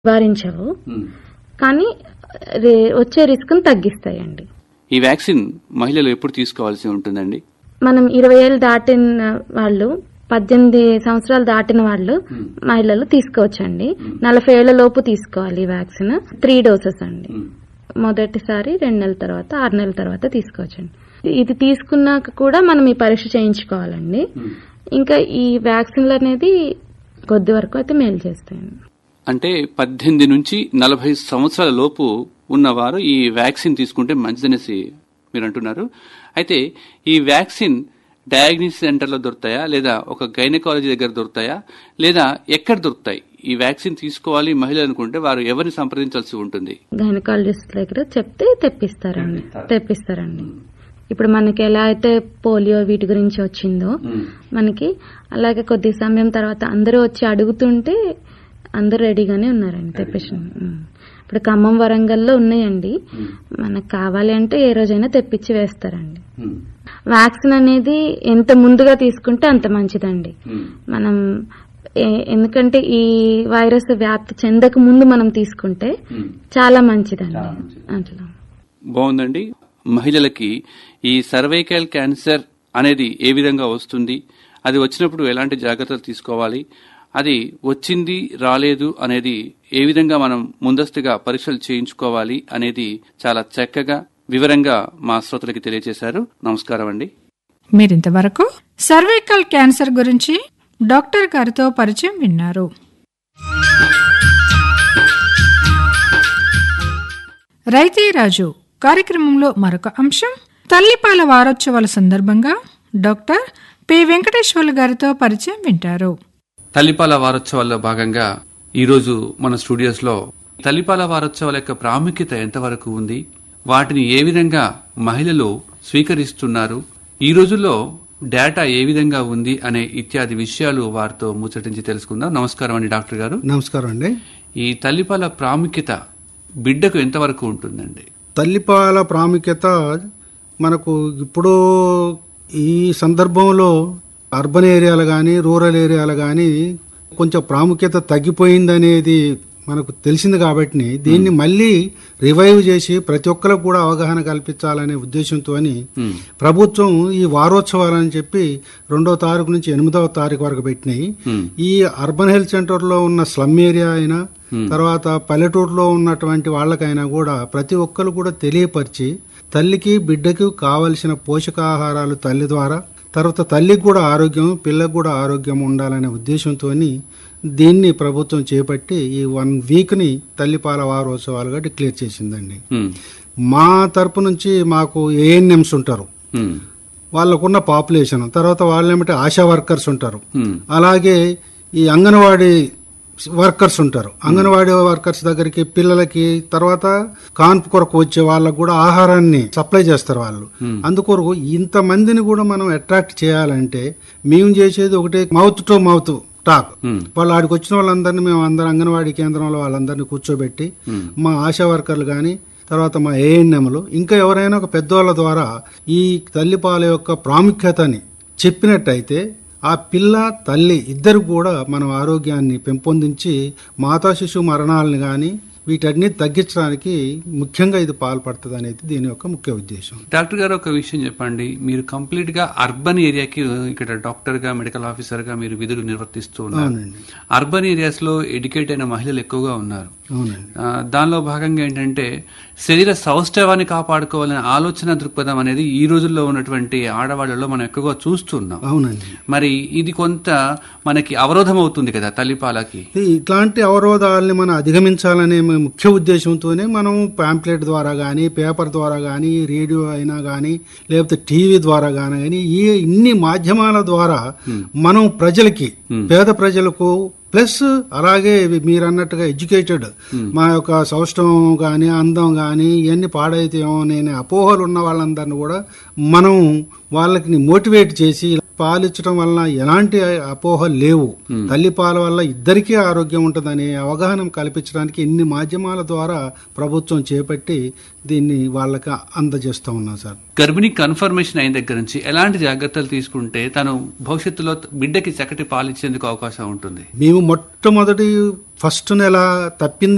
నివారించవు కానీ రే- వచ్చే రిస్క్ తగ్గిస్తాయండి ఈ వ్యాక్సిన్ మహిళలు ఎప్పుడు తీసుకోవాల్సి ఉంటుందండి మనం ఇరవై ఏళ్ళు దాటిన వాళ్ళు పద్దెనిమిది సంవత్సరాలు దాటిన వాళ్ళు మహిళలు తీసుకోవచ్చండి నలభై ఏళ్ల లోపు తీసుకోవాలి ఈ వ్యాక్సిన్ త్రీ డోసెస్ అండి మొదటిసారి రెండు నెలల తర్వాత ఆరు నెలల తర్వాత తీసుకోవచ్చండి ఇది తీసుకున్నాక కూడా మనం ఈ పరీక్ష చేయించుకోవాలండి ఇంకా ఈ వ్యాక్సిన్లు అనేది కొద్ది వరకు అయితే మేలు చేస్తాయండి అంటే పద్దెనిమిది నుంచి నలభై సంవత్సరాల లోపు ఉన్నవారు ఈ వ్యాక్సిన్ తీసుకుంటే మంచిదనేసి మీరు అంటున్నారు అయితే ఈ వ్యాక్సిన్ డయాగ్నోసిస్ సెంటర్లో దొరుకుతాయా లేదా ఒక గైనకాలజీ దగ్గర దొరుకుతాయా లేదా ఎక్కడ దొరుకుతాయి ఈ వ్యాక్సిన్ తీసుకోవాలి మహిళలు అనుకుంటే వారు ఎవరిని సంప్రదించాల్సి ఉంటుంది గైనకాలజిస్ట్ దగ్గర చెప్తే తెప్పిస్తారండి తెప్పిస్తారండి ఇప్పుడు మనకి ఎలా అయితే పోలియో వీటి గురించి వచ్చిందో మనకి అలాగే కొద్ది సమయం తర్వాత అందరూ వచ్చి అడుగుతుంటే అందరూ రెడీగానే ఉన్నారండి తెప్పించిన ఉం. ఇప్పుడు ఖమ్మం వరంగల్లో ఉన్నాయండి మనకు కావాలి అంటే ఏ రోజైనా తెప్పించి వేస్తారండి వ్యాక్సిన్ అనేది ఎంత ముందుగా తీసుకుంటే అంత మంచిదండి మనం ఏ- ఎందుకంటే ఈ వైరస్ వ్యాప్తి చెందక ముందు మనం తీసుకుంటే చాలా మంచిదండి అట్లా బాగుందండి మహిళలకి ఈ సర్వైకల్ క్యాన్సర్ అనేది ఏ విధంగా వస్తుంది అది వచ్చినప్పుడు ఎలాంటి జాగ్రత్తలు తీసుకోవాలి అది వచ్చింది రాలేదు అనేది ఏ విధంగా మనం ముందస్తుగా పరీక్షలు చేయించుకోవాలి అనేది చాలా చక్కగా వివరంగా మా శ్రోతలకి తెలియజేశారు నమస్కారం అండి మీరింతవరకు సర్వైకల్ క్యాన్సర్ గురించి డాక్టర్ గారితో పరిచయం విన్నారు రైతీ రాజు కార్యక్రమంలో మరొక అంశం తల్లిపాల వారోత్సవాల సందర్భంగా డాక్టర్ పి వెంకటేశ్వర్లు గారితో పరిచయం వింటారు తల్లిపాల వారోత్సవాల్లో భాగంగా ఈరోజు మన స్టూడియోస్ లో తల్లిపాల వారోత్సవాల యొక్క ప్రాముఖ్యత ఎంతవరకు ఉంది వాటిని ఏ విధంగా మహిళలు స్వీకరిస్తున్నారు ఈ రోజుల్లో డేటా ఏ విధంగా ఉంది అనే ఇత్యాది విషయాలు వారితో ముచ్చటించి తెలుసుకుందాం నమస్కారం అండి డాక్టర్ గారు నమస్కారం అండి ఈ తల్లిపాల ప్రాముఖ్యత బిడ్డకు ఎంతవరకు ఉంటుందండి తల్లిపాల ప్రాముఖ్యత మనకు ఇప్పుడు ఈ సందర్భంలో అర్బన్ ఏరియాలు కానీ రూరల్ ఏరియాలు కానీ కొంచెం ప్రాముఖ్యత తగ్గిపోయిందనేది మనకు తెలిసింది కాబట్టి దీన్ని మళ్ళీ రివైవ్ చేసి ప్రతి ఒక్కరికి కూడా అవగాహన కల్పించాలనే ఉద్దేశంతో ప్రభుత్వం ఈ వారోత్సవాలని చెప్పి రెండో తారీఖు నుంచి ఎనిమిదవ తారీఖు వరకు పెట్టినాయి ఈ అర్బన్ హెల్త్ సెంటర్ లో ఉన్న స్లమ్ ఏరియా అయినా తర్వాత పల్లెటూరులో ఉన్నటువంటి వాళ్ళకైనా కూడా ప్రతి ఒక్కరు కూడా తెలియపరిచి తల్లికి బిడ్డకు కావలసిన పోషకాహారాలు తల్లి ద్వారా తర్వాత తల్లికి కూడా ఆరోగ్యం పిల్లకి కూడా ఆరోగ్యం ఉండాలనే ఉద్దేశంతో దీన్ని ప్రభుత్వం చేపట్టి ఈ వన్ వీక్ ని తల్లిపాల వారోత్సవాలుగా డిక్లేర్ చేసిందండి ఉమ్, మా తరపు నుంచి మాకు ఏఎన్ఎంస్ ఉంటారు ఉమ్, వాళ్ళకున్న పాపులేషన్ తర్వాత వాళ్ళు ఏమిటి ఆశా వర్కర్స్ ఉంటారు ఉమ్, అలాగే ఈ అంగన్వాడీ వర్కర్స్ ఉంటారు అంగన్వాడీ వర్కర్స్ దగ్గరికి పిల్లలకి తర్వాత కాన్పు కొరకు వచ్చే వాళ్ళకు కూడా ఆహారాన్ని సప్లై చేస్తారు వాళ్ళు అందుకొరకు ఇంత మందిని కూడా మనం అట్రాక్ట్ చేయాలంటే మేము చేసేది ఒకటే మౌత్ టు మౌత్ టాక్ వాళ్ళు ఆడికి వచ్చిన వాళ్ళందరినీ మేము అందరం అంగన్వాడీ కేంద్రంలో వాళ్ళందరినీ కూర్చోబెట్టి మా ఆశా వర్కర్లు కానీ తర్వాత మా ఏఎన్ఎంలు ఇంకా ఎవరైనా ఒక పెద్దవాళ్ళ ద్వారా ఈ తల్లిపాల యొక్క ప్రాముఖ్యతని చెప్పినట్టయితే ఆ పిల్ల తల్లి ఇద్దరు కూడా మనం ఆరోగ్యాన్ని పెంపొందించి మాతా శిశు మరణాలను కానీ వీటన్ని తగ్గించడానికి ముఖ్యంగా ఇది పాల్పడుతుంది అనేది దీని యొక్క ముఖ్య ఉద్దేశం డాక్టర్ గారు ఒక విషయం చెప్పండి మీరు కంప్లీట్ గా అర్బన్ ఏరియాకి ఇక్కడ డాక్టర్ గా మెడికల్ ఆఫీసర్ గా మీరు విధులు నిర్వర్తిస్తూ ఉన్నారు అవునండి అర్బన్ ఏరియాస్ లో ఎడ్యుకేట్ అయిన మహిళలు ఎక్కువగా ఉన్నారు అవునండి ఆ, దానిలో భాగంగా ఏంటంటే శరీర సౌష్ఠవాన్ని కాపాడుకోవాలనే ఆలోచన దృక్పథం అనేది ఈ రోజుల్లో ఉన్నటువంటి ఆడవాళ్లలో మనం ఎక్కువగా చూస్తున్నాం అవునండి మరి ఇది కొంత మనకి అవరోధం అవుతుంది కదా తల్లిపాలకి ఈ ఇట్లాంటి అవరోధాలని మనం అధిగమించాలనే మ- ముఖ్య ఉద్దేశంతోనే మనం పాంప్లెట్ ద్వారా కానీ పేపర్ ద్వారా కానీ రేడియో అయినా కానీ లేకపోతే టీవీ ద్వారా కానీ ఈ ఇన్ని మాధ్యమాల ద్వారా మనం ప్రజలకి పేద ప్రజలకు ప్లస్ అలాగే ఇవి మీరు అన్నట్టుగా ఎడ్యుకేటెడ్ మా యొక్క సౌష్ఠవం కానీ అందం కానీ ఇవన్నీ పాడైతేమో నేను అపోహలు ఉన్న వాళ్ళందరినీ కూడా మనం వాళ్ళకి మోటివేట్ చేసి పాలిచ్చడం వల్ల ఎలాంటి అపోహలు లేవు తల్లి పాల వల్ల ఇద్దరికీ ఆరోగ్యం ఉంటుందనే అవగాహన కల్పించడానికి ఇన్ని మాధ్యమాల ద్వారా ప్రభుత్వం చేపట్టి దీన్ని వాళ్ళకి అందజేస్తూ ఉన్నాం సార్ గర్భిణీ కన్ఫర్మేషన్ అయిన దగ్గర నుంచి ఎలాంటి జాగ్రత్తలు తీసుకుంటే తను భవిష్యత్తులో బిడ్డకి చక్కటి పాలిచ్చేందుకు అవకాశం ఉంటుంది మేము మొట్టమొదటి ఫస్ట్ నెల తప్పింది